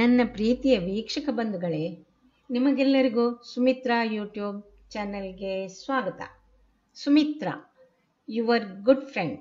ನನ್ನ ಪ್ರೀತಿಯ ವೀಕ್ಷಕ ಬಂಧುಗಳೇ ನಿಮಗೆಲ್ಲರಿಗೂ ಸುಮಿತ್ರಾ ಯೂಟ್ಯೂಬ್ ಚಾನೆಲ್ಗೆ ಸ್ವಾಗತ ಸುಮಿತ್ರಾ ಯುವರ್ ಗುಡ್ ಫ್ರೆಂಡ್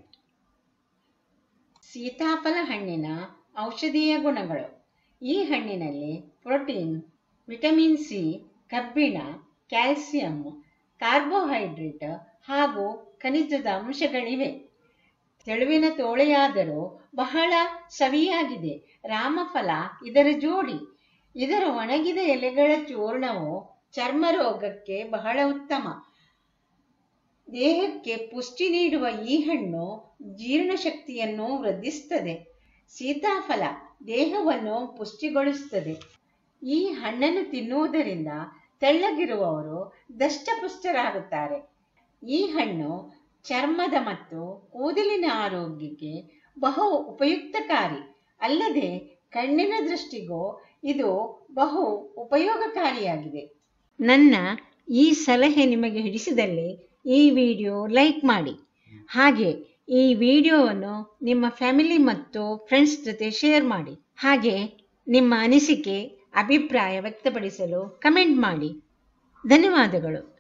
ಸೀತಾಫಲ ಹಣ್ಣಿನ ಔಷಧೀಯ ಗುಣಗಳು ಈ ಹಣ್ಣಿನಲ್ಲಿ ಪ್ರೋಟೀನ್ ವಿಟಮಿನ್ ಸಿ ಕಬ್ಬಿಣ ಕ್ಯಾಲ್ಸಿಯಂ ಕಾರ್ಬೋಹೈಡ್ರೇಟ್ ಹಾಗೂ ಖನಿಜದ ಅಂಶಗಳಿವೆ ತೆಳುವಿನ ತೋಳೆಯಾದರೂ ಬಹಳ ಸವಿಯಾಗಿದೆ ರಾಮಫಲ ಇದರ ಜೋಡಿ ಇದರ ಒಣಗಿದ ಎಲೆಗಳ ಚೂರ್ಣವು ಚರ್ಮ ರೋಗಕ್ಕೆ ಬಹಳ ಉತ್ತಮ ದೇಹಕ್ಕೆ ಪುಷ್ಟಿ ನೀಡುವ ಈ ಹಣ್ಣು ಜೀರ್ಣಶಕ್ತಿಯನ್ನು ವೃದ್ಧಿಸುತ್ತದೆ ಸೀತಾಫಲ ದೇಹವನ್ನು ಪುಷ್ಟಿಗೊಳಿಸುತ್ತದೆ ಈ ಹಣ್ಣನ್ನು ತಿನ್ನುವುದರಿಂದ ತೆಳ್ಳಗಿರುವವರು ದಷ್ಟಪುಷ್ಟರಾಗುತ್ತಾರೆ ಈ ಹಣ್ಣು ಚರ್ಮದ ಮತ್ತು ಕೂದಲಿನ ಆರೋಗ್ಯಕ್ಕೆ ಬಹು ಉಪಯುಕ್ತಕಾರಿ ಅಲ್ಲದೆ ಕಣ್ಣಿನ ದೃಷ್ಟಿಗೂ ಇದು ಬಹು ಉಪಯೋಗಕಾರಿಯಾಗಿದೆ ನನ್ನ ಈ ಸಲಹೆ ನಿಮಗೆ ಹಿಡಿಸಿದಲ್ಲಿ ಈ ವಿಡಿಯೋ ಲೈಕ್ ಮಾಡಿ ಹಾಗೆ ಈ ವಿಡಿಯೋವನ್ನು ನಿಮ್ಮ ಫ್ಯಾಮಿಲಿ ಮತ್ತು ಫ್ರೆಂಡ್ಸ್ ಜೊತೆ ಶೇರ್ ಮಾಡಿ ಹಾಗೆ ನಿಮ್ಮ ಅನಿಸಿಕೆ ಅಭಿಪ್ರಾಯ ವ್ಯಕ್ತಪಡಿಸಲು ಕಮೆಂಟ್ ಮಾಡಿ ಧನ್ಯವಾದಗಳು